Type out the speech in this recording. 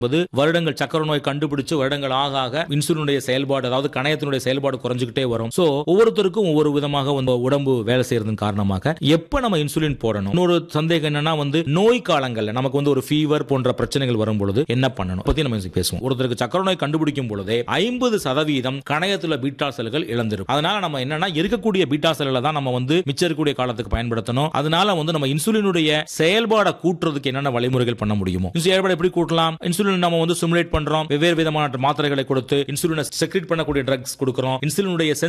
என்பது வருடங்கள் சக்கர நோய் கண்டுபிடிச்சு வருடங்கள் ஆக ஆக இன்சுலினுடைய செயல்பாடு அதாவது கணையத்தினுடைய செயல்பாடு குறைஞ்சுக்கிட்டே வரும் சோ ஒவ்வொருத்தருக்கும் ஒவ்வொரு விதமாக வந்து உடம்பு வேலை செய்யறதன் காரணமாக எப்ப நம்ம இன்சுலின் போடணும் இன்னொரு சந்தேகம் என்னன்னா வந்து நோய் காலங்கள்ல நமக்கு வந்து ஒரு ஃபீவர் போன்ற பிரச்சனைகள் வரும் பொழுது என்ன பண்ணணும் பத்தி நம்ம இன்னைக்கு பேசுவோம் ஒருத்தருக்கு சக்கர நோய் கண்டுபிடிக்கும் பொழுதே ஐம்பது சதவீதம் கணையத்துல பீட்டா செல்கள் இழந்திருக்கும் அதனால நம்ம என்னன்னா இருக்கக்கூடிய பீட்டா செல்களை தான் நம்ம வந்து மிச்சம் இருக்கக்கூடிய காலத்துக்கு பயன்படுத்தணும் அதனால வந்து நம்ம இன்சுலினுடைய செயல்பாடை கூட்டுறதுக்கு என்னென்ன வழிமுறைகள் பண்ண முடியுமோ இன்சுலின் செயல்பாடு எப்படி கூட்டலாம் இன்சுலின் நம்ம வந்து சிமுலேட் பண்றோம் வெவ்வேறு விதமான மாத்திரைகளை கொடுத்து இன்சுலினை செக்ரேட் பண்ணக்கூடிய ட்ரக்ஸ் கொடுக்கிறோம் இன்சுலினுடைய